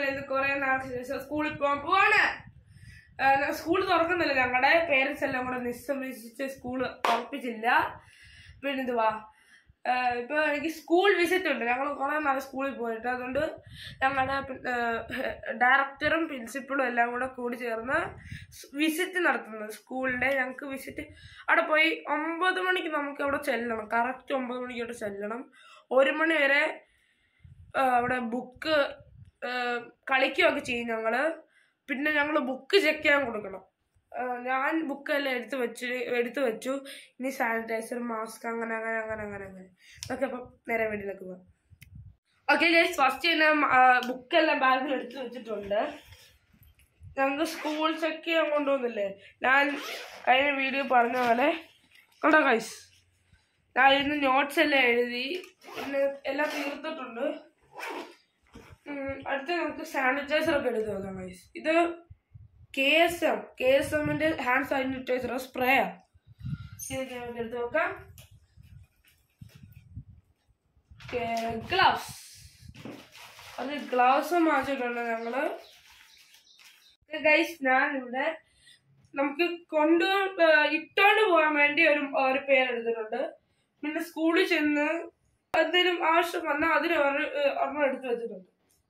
ഞങ്ങൾ ഇന്ന് കുറെ നാൾക്ക് ശേഷം സ്കൂളിൽ പോകാൻ പോവാണ് സ്കൂൾ തുറക്കുന്നില്ല ഞങ്ങളുടെ പേരൻസ് എല്ലാം കൂടെ നിസ്സംശിച്ച് സ്കൂൾ തുറപ്പിച്ചില്ല പിന്നെ എന്തുവാ ആഹ് ഇപ്പൊ എനിക്ക് സ്കൂൾ വിസിറ്റ് ഉണ്ട് ഞങ്ങൾ കുറെ നാൾ സ്കൂളിൽ പോയിട്ട് അതുകൊണ്ട് ഞങ്ങളുടെ ഡയറക്ടറും പ്രിൻസിപ്പളും എല്ലാം കൂടെ കൂടി ചേർന്ന് വിസിറ്റ് നടത്തുന്നത് സ്കൂളിന്റെ ഞങ്ങൾക്ക് വിസിറ്റ് അവിടെ പോയി ഒമ്പത് മണിക്ക് നമുക്ക് അവിടെ ചെല്ലണം കറക്റ്റ് ഒമ്പത് മണിക്ക് അവിടെ ചെല്ലണം ഒരു മണി വരെ ആ, അവിടെ ബുക്ക് കളിക്കുകയൊക്കെ ചെയ്യും ഞങ്ങള് പിന്നെ ഞങ്ങൾ ബുക്ക് ചെക്ക് ചെയ്യാൻ കൊടുക്കണം ആ, ഞാൻ ബുക്കെല്ലാം എടുത്ത് വെച്ച് എടുത്ത് വെച്ചു ഇനി സാനിറ്റൈസർ മാസ്ക് അങ്ങനെ അങ്ങനെ അങ്ങനെ അങ്ങനെ അങ്ങനെ ഓക്കെ അപ്പം നേരെ വീട്ടിലേക്ക് പോകാം ഓക്കെ ഗൈസ് ഫസ്റ്റ് തന്നെ ബുക്കെല്ലാം ബാഗിൽ എടുത്ത് വെച്ചിട്ടുണ്ട് ഞങ്ങൾക്ക് സ്കൂൾ ചെക്ക് ചെയ്യാൻ കൊണ്ടുവന്നില്ലേ ഞാൻ കഴിഞ്ഞ വീഡിയോ പറഞ്ഞ പോലെ കണ്ടോ ഗൈസ് ഞാൻ ഇന്ന് നോട്ട്സ് എല്ലാം എഴുതി പിന്നെ എല്ലാം തീർത്തിട്ടുണ്ട് ഉം, അടുത്ത നമുക്ക് സാനിറ്റൈസർ ഒക്കെ എടുത്ത് നോക്കാം ഗൈസ് ഇത് K S M K S എമ്മിന്റെ ഹാൻഡ് സാനിറ്റൈസർ സ്പ്രേ ഇതൊക്കെ നമുക്ക് എടുത്ത് നോക്കാം ഗ്ലൗസ് അത് ഗ്ലൗസ് വാങ്ങിച്ചിട്ടുണ്ട് ഞങ്ങള് ഗൈസ് ഞാൻ ഇവിടെ നമുക്ക് കൊണ്ട് ഇട്ടോണ്ട് പോകാൻ വേണ്ടി ഒരു ഒരു പേര് എടുത്തിട്ടുണ്ട് പിന്നെ സ്കൂളിൽ ചെന്ന് എന്തെങ്കിലും ആവശ്യം വന്നാൽ അതിന് ഒരു ഏഹ്, ഒരെണ്ണം എടുത്ത് വെച്ചിട്ടുണ്ട്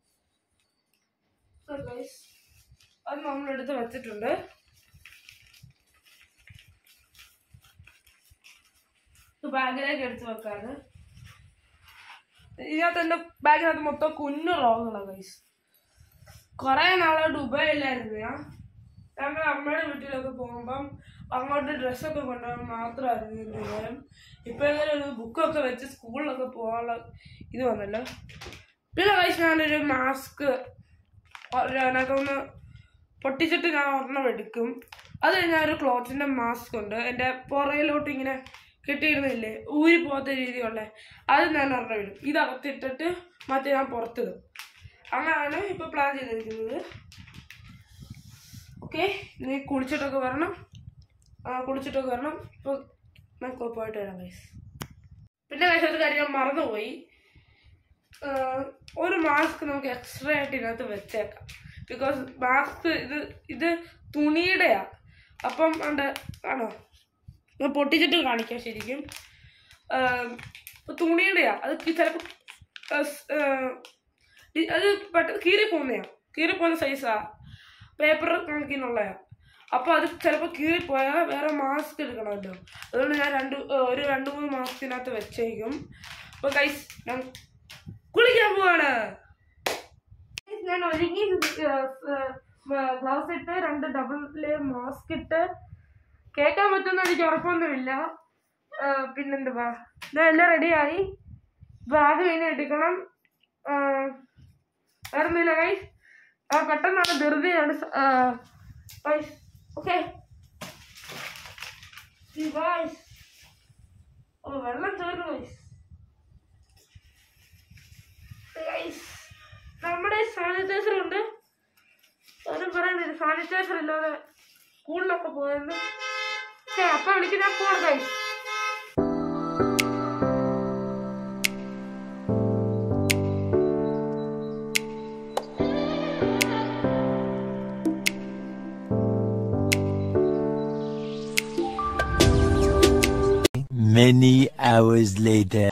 So guys, അത് നമ്മൾ എടുത്ത് വെച്ചിട്ടുണ്ട് ബാഗിലേക്ക് എടുത്ത് വെക്കാണ് ഇതിനകത്ത് എന്റെ ബാഗിനകത്ത് മൊത്തം കുഞ്ഞു റോഗുകളാണ് ഗൈസ് കുറെ നാളെ ദുബായിലായിരുന്നു ഞാൻ ഞങ്ങൾ അമ്മയുടെ വീട്ടിലൊക്കെ പോകുമ്പം അങ്ങോട്ട് ഡ്രസ്സൊക്കെ കൊണ്ടുപോകാൻ മാത്രമായിരുന്നു ഇതിന്റെ ഉപകാരം ഇപ്പൊ എങ്ങനെ ഒരു ബുക്കൊക്കെ വെച്ച് സ്കൂളിലൊക്കെ പോകാനുള്ള ഇത് വന്നല്ലോ പിന്നെ കഴിച്ച് ഞാനൊരു മാസ്ക് അതിനകത്തൊന്ന് പൊട്ടിച്ചിട്ട് ഞാൻ ഒരെണ്ണം എടുക്കും അത് കഴിഞ്ഞാൽ ഒരു ക്ലോത്തിന്റെ മാസ്ക് ഉണ്ട് എൻ്റെ പുറയിലോട്ട് ഇങ്ങനെ കെട്ടിയിരുന്നില്ലേ ഊരി പോകാത്ത രീതിയുള്ള അത് ഞാൻ ഒരെണ്ണം ഇടും ഇതകത്തിട്ടിട്ട് മറ്റേ ഞാൻ പുറത്തിടും അങ്ങനെയാണ് ഇപ്പൊ പ്ലാൻ ചെയ്തിരിക്കുന്നത് ഓക്കെ നീ കുളിച്ചിട്ടൊക്കെ വരണം ആ കുളിച്ചിട്ടൊക്കെ വരണം ഇപ്പൊ നമുക്ക് പോയിട്ട് വരാം ഗൈസ് പിന്നെ guys ഒരു കാര്യം ഞാൻ മറന്നുപോയി ആഹ് ഒരു മാസ്ക് നമുക്ക് എക്സ്ട്രാ ആയിട്ട് ഇതിനകത്ത് വെച്ചേക്കാം ബിക്കോസ് മാസ്ക് ഇത് ഇത് തുണിയുടെയാ അപ്പം ഉണ്ട് ആണോ ഞാൻ പൊട്ടിച്ചിട്ട് കാണിക്കാം ശരിക്കും ആഹ് ഇപ്പൊ തുണിയുടെയാ അത് ചിലപ്പോൾ അത് പെട്ടെന്ന് കീറി പോകുന്നയാ കീറി പോകുന്ന സൈസാ പേപ്പർ കണക്കിനുള്ളയാ അപ്പൊ അത് ചിലപ്പോൾ കീറിപ്പോയാൽ വേറെ മാസ്ക് എടുക്കണമല്ലോ അതുകൊണ്ട് ഞാൻ രണ്ട് ഏഹ് ഒരു രണ്ട് മൂന്ന് മാസത്തിനകത്ത് വെച്ചേക്കും അപ്പൊ കൈസ് ഞാൻ കുളിക്കാൻ പോവാണ് ഞാൻ ഒരുങ്ങി ഗ്ലൗസ് ഇട്ട് രണ്ട് ഡബിൾ ലെയർ മാസ്ക് ഇട്ട് കേൾക്കാൻ പറ്റുന്ന എനിക്ക് ഉറപ്പൊന്നുമില്ല ആ, പിന്നെന്തുവാ ഞാൻ എല്ലാം റെഡിയായി ബാഗ് ഇനി എടുക്കണം ആ, വേറെ ഒന്നുമില്ല ഗൈസ് പെട്ടെന്നാണ് ധൃതിയാണ് ഗൈസ് ഓക്കെ ഗൈസ് ഓ വെള്ളം തീർന്നു ഗൈസ് ഗൈസ് നമ്മുടെ സാനിറ്റൈസർ ഉണ്ട് അവരും പറയുന്നില്ല സാനിറ്റൈസർ ഇല്ലാതെ സ്കൂളിലൊക്കെ പോയെന്ന് പക്ഷേ അപ്പൊ വിളിക്കുന്ന പോണ guys Many hours later.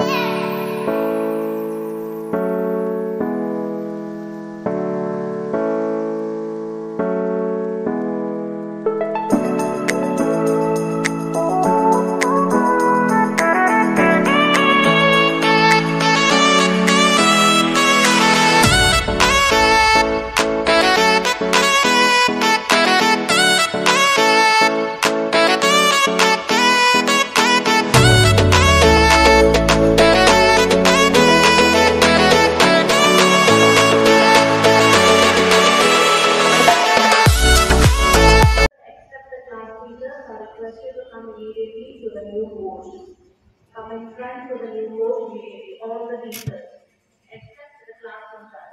Except the class teachers are requested to come immediately to the new post. Come in front to the new post immediately, all the teachers, except the classroom staff.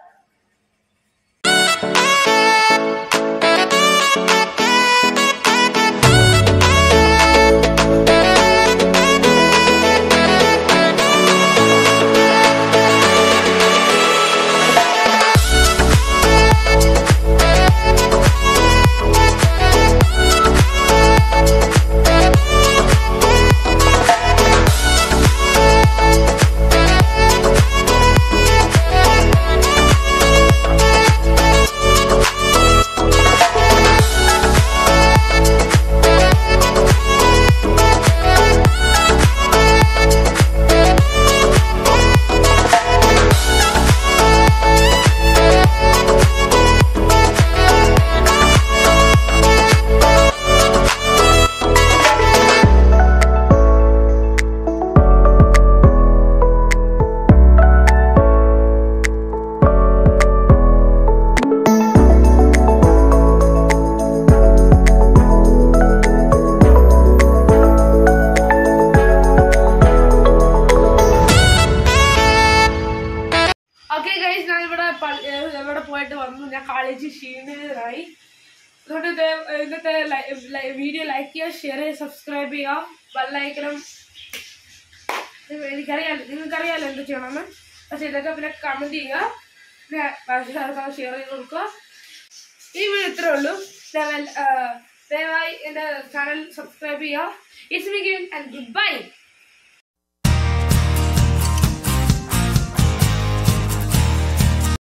ഏഹ്, എവിടെ പോയിട്ട് വന്നു ഞാൻ കളിച്ച് ക്ഷീണിതനായി അതുകൊണ്ട് ദേ- ഇന്നത്തെ ലൈ- ലൈ- വീഡിയോ ലൈക്ക് ചെയ്യുക ഷെയർ ചെയ്യുക സബ്സ്ക്രൈബ് ചെയ്യുക ബെല്ലൈക്കണം എനിക്കറിയാലോ നിങ്ങൾക്കറിയാലോ എന്ത് ചെയ്യണമെന്ന് പക്ഷെ ഇതൊക്കെ പിന്നെ കമൻറ്റ് ചെയ്യുക പിന്നെ ബാക്കിയുള്ളവർക്ക് ഷെയർ ചെയ്ത് കൊടുക്കുക ഈ വീഡിയോ ഇത്രേ ഉള്ളൂ ദയവായി- ആ, ദയവായി എൻ്റെ ചാനൽ സബ്സ്ക്രൈബ് ചെയ്യുക it's me Givin and good by